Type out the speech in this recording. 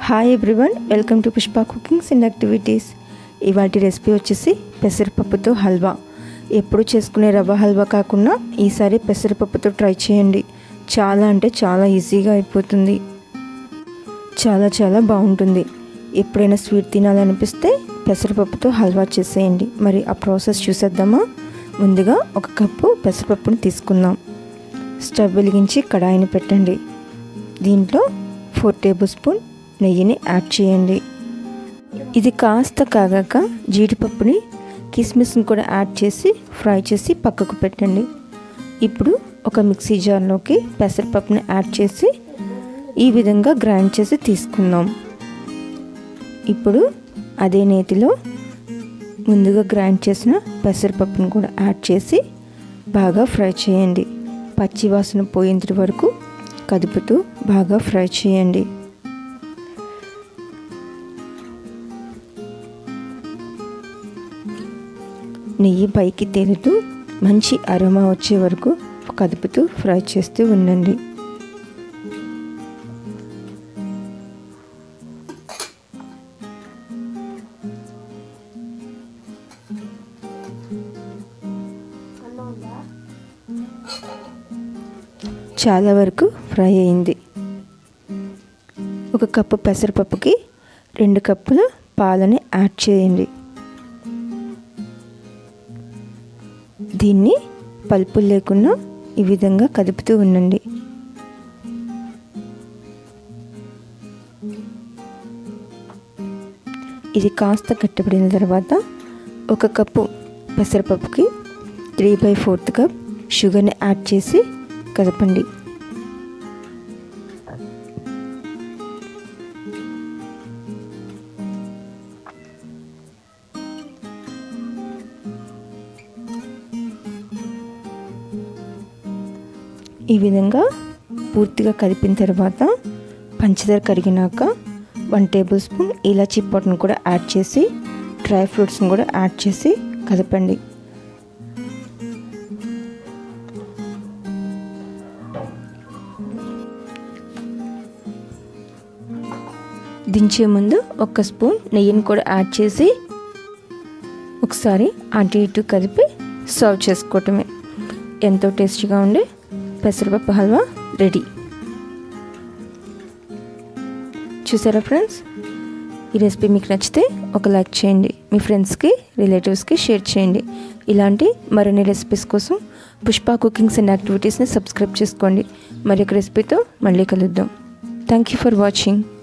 hi everyone welcome to Pushpa cookings and activities ఇవాటి recipe వచ్చేసి పెసరపప్పుతో హల్వా ఎప్పుడు చేసుకునే రవ్వ హల్వా కాకుండా ఈసారి పెసరపప్పుతో ట్రై చేయండి చాలా అంటే చాలా ఈజీగా అయిపోతుంది చాలా చాలా బాగుంటుంది ఎప్పుడైనా స్వీట్ తినాలనిపిస్తే పెసరపప్పుతో హల్వా చేసేయండి మరి ఆ ప్రాసెస్ చూసేద్దామా ముందుగా ఒక కప్పు పెసరపప్పుని తీసుకుందాం స్టవ్ వెలిగించి కడాయిని పెట్టండి దీంట్లో ఫోర్ టేబుల్ స్పూన్ నెయ్యిని యాడ్ చేయండి ఇది కాస్త కాగాక జీడిపప్పుని కిస్మిస్ని కూడా యాడ్ చేసి ఫ్రై చేసి పక్కకు పెట్టండి ఇప్పుడు ఒక మిక్సీ జార్లోకి పెసరపప్పుని యాడ్ చేసి ఈ విధంగా గ్రైండ్ చేసి తీసుకుందాం ఇప్పుడు అదే నేతిలో ముందుగా గ్రైండ్ చేసిన పెసరపప్పును కూడా యాడ్ చేసి బాగా ఫ్రై చేయండి పచ్చి వాసన పోయేంత వరకు కదుపుతూ బాగా ఫ్రై చేయండి నెయ్యి పైకి తేలుతూ మంచి అరోమా వచ్చే వరకు కదుపుతూ ఫ్రై చేస్తూ ఉండండి చాలా వరకు ఫ్రై అయింది ఒక కప్పు పెసరపప్పుకి రెండు కప్పుల పాలని యాడ్ చేయండి దీన్ని పలుపులు లేకుండా ఈ విధంగా కదుపుతూ ఉండండి ఇది కాస్త కట్టబడిన తర్వాత ఒక కప్పు పెసరపప్పుకి త్రీ బై ఫోర్త్ కప్ షుగర్ని యాడ్ చేసి కదపండి ఈ విధంగా పూర్తిగా కలిపిన తర్వాత పంచదార కరిగినాక వన్ టేబుల్ స్పూన్ ఇలాచీ పౌడర్ని కూడా యాడ్ చేసి డ్రై ఫ్రూట్స్ని కూడా యాడ్ చేసి కదపండి దించే ముందు ఒక స్పూన్ నెయ్యిని కూడా యాడ్ చేసి ఒకసారి అటు ఇటు కలిపి సర్వ్ చేసుకోవటమే ఎంతో టేస్టీగా ఉండే పెసరపప్పు హల్వా రెడీ చూసారా ఫ్రెండ్స్ ఈ రెసిపీ మీకు నచ్చితే ఒక లైక్ చేయండి మీ ఫ్రెండ్స్కి రిలేటివ్స్కి షేర్ చేయండి ఇలాంటి మరిన్ని రెసిపీస్ కోసం పుష్ప కుకింగ్స్ అండ్ యాక్టివిటీస్ని సబ్స్క్రైబ్ చేసుకోండి మరి ఒక రెసిపీతో మళ్ళీ కలుద్దాం థ్యాంక్ యూ ఫర్ వాచింగ్